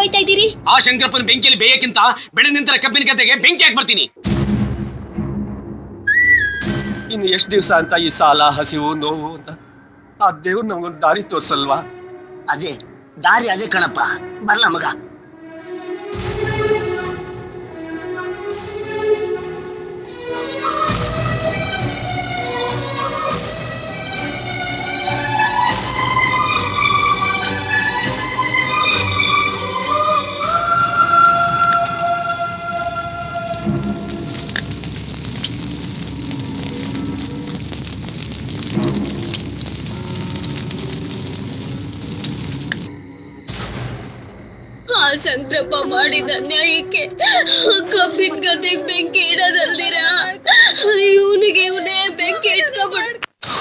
ಬೈತಾ ಇದ್ದೀರಿ ಆ ಶಂಕರಪ್ಪನ ಬೆಂಕಿಯಲ್ಲಿ ಬೇಯಕ್ಕಿಂತ ಬೆಳೆದ ನಿಂತರ ಕಬ್ಬಿನ ಗದ್ದೆಗೆ ಬೆಂಕಿ ಹಾಕಿ ಬರ್ತೀನಿ ಇನ್ನು ಎಷ್ಟು ದಿವಸ ಅಂತ ಈ ಸಾಲ ಹಸಿವು ನೋವು ಅಂತ ಆ ದೇವ್ರು ನಮ್ಗೊಂದು ದಾರಿ ತೋರ್ಸಲ್ವಾ ಅದೇ ದಾರಿ ಅದೇ ಕಣಪ್ಪ ಬರ್ಲ ಮಗ ಆ ಶಂಕರಪ್ಪ ಮಾಡಿದ ನ್ಯಾಯಕ್ಕೆ ಕಬ್ಬಿನ ಗದ್ದೆಗೆ ಬೆಂಕಿ ಇಡೋದಲ್ದಿರ ಇವನಿಗೆ ಇವನೇ ಬೆಂಕಿ ಇಟ್ಕೊಬಿಡ್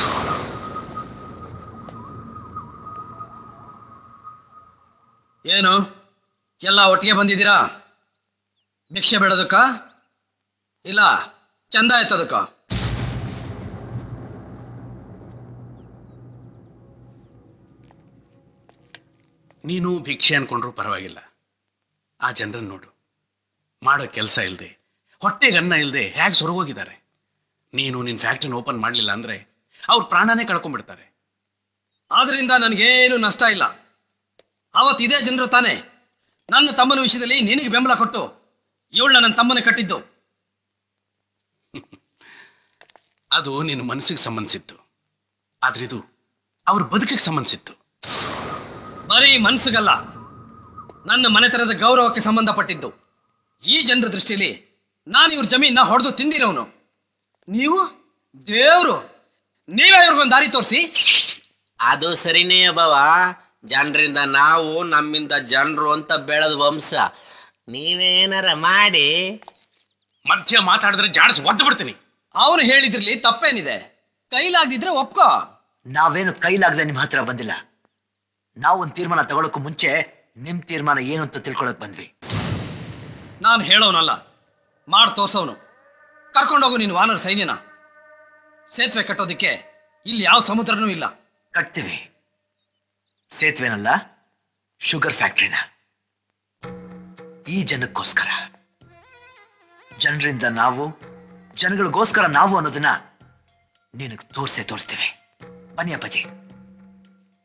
ಏನು ಎಲ್ಲ ಒಟ್ಟಿಗೆ ಬಂದಿದ್ದೀರಾ ಭಿಕ್ಷೆ ಬೇಡೋದಕ್ಕ ಇಲ್ಲ ಚಂದ ಎತ್ತೋದಕ್ಕ ನೀನು ಭಿಕ್ಷೆ ಅನ್ಕೊಂಡ್ರು ಪರವಾಗಿಲ್ಲ ಆ ಜನರನ್ನ ನೋಡು ಮಾಡೋ ಕೆಲಸ ಇಲ್ಲದೆ ಹೊಟ್ಟೆಗೆ ಅನ್ನ ಇಲ್ಲದೆ ಹೇಗೆ ಸೊರಗೋಗಿದ್ದಾರೆ ನೀನು ನಿನ್ನ ಫ್ಯಾಕ್ಟ್ರಿನ ಓಪನ್ ಮಾಡಲಿಲ್ಲ ಅಂದರೆ ಅವ್ರ ಪ್ರಾಣನೇ ಕಳ್ಕೊಂಡ್ಬಿಡ್ತಾರೆ ಆದ್ರಿಂದ ನನಗೇನು ನಷ್ಟ ಇಲ್ಲ ಅವತ್ತು ಇದೇ ಜನರು ತಾನೇ ನನ್ನ ತಮ್ಮನ ವಿಷಯದಲ್ಲಿ ನಿನಗೆ ಬೆಂಬಲ ಕೊಟ್ಟು ಇವಳನ್ನ ನನ್ನ ತಮ್ಮನ ಕಟ್ಟಿದ್ದು ಅದು ನಿನ್ನ ಮನಸ್ಸಿಗೆ ಸಂಬಂಧಿಸಿತ್ತು ಆದ್ರೆ ಇದು ಅವ್ರ ಬದುಕಿಗೆ ಸಂಬಂಧಿಸಿತ್ತು ಬರೀ ಮನ್ಸಿಗಲ್ಲ ನನ್ನ ಮನೆತನದ ಗೌರವಕ್ಕೆ ಸಂಬಂಧಪಟ್ಟಿದ್ದು ಈ ಜನರ ದೃಷ್ಟಿಯಲ್ಲಿ ನಾನು ಇವ್ರ ಜಮೀನ ಹೊಡೆದು ತಿಂದಿರೋನು ನೀವು ದೇವರು ನೀವೇ ಇವ್ರಿಗೊಂದು ದಾರಿ ತೋರಿಸಿ ಅದು ಸರಿನೇ ಬಾವ ಜನರಿಂದ ನಾವು ನಮ್ಮಿಂದ ಜನರು ಅಂತ ಬೆಳೆದ ವಂಶ ನೀವೇನಾರ ಮಾಡಿ ಮಧ್ಯ ಮಾತಾಡಿದ್ರೆ ಜಾಡಿಸಿ ಒದ್ದು ಬಿಡ್ತೀನಿ ಅವನು ಹೇಳಿದ್ರಲ್ಲಿ ತಪ್ಪೇನಿದೆ ಕೈಲಾಗ್ದಿದ್ರೆ ಒಪ್ಕೋ ನಾವೇನು ಕೈಲಾಗದೆ ನಿಮ್ಮ ಹತ್ರ ಬಂದಿಲ್ಲ ನಾವು ಒಂದು ತೀರ್ಮಾನ ತಗೊಳಕ್ಕೂ ಮುಂಚೆ ನಿಮ್ ತೀರ್ಮಾನ ಏನು ಅಂತ ತಿಳ್ಕೊಳಕ್ ಬಂದ್ವಿ ನಾನು ಹೇಳೋನಲ್ಲ ಮಾಡಿ ತೋರ್ಸೋನು ಕರ್ಕೊಂಡೋಗು ನೀನು ವಾನರ ಸೈನ್ಯನ ಸೇತುವೆ ಕಟ್ಟೋದಿಕ್ಕೆ ಇಲ್ಲಿ ಯಾವ ಸಮುದ್ರನೂ ಇಲ್ಲ ಕಟ್ತೀವಿ ಸೇತುವೆನಲ್ಲ ಶುಗರ್ ಫ್ಯಾಕ್ಟ್ರಿನ ಈ ಜನಕ್ಕೋಸ್ಕರ ಜನರಿಂದ ನಾವು ಜನಗಳಿಗೋಸ್ಕರ ನಾವು ಅನ್ನೋದನ್ನ ನಿನಗೆ ತೋರ್ಸೇ ತೋರಿಸ್ತೀವಿ ಬನ್ನಿ ಅಪ್ಪಾಜಿ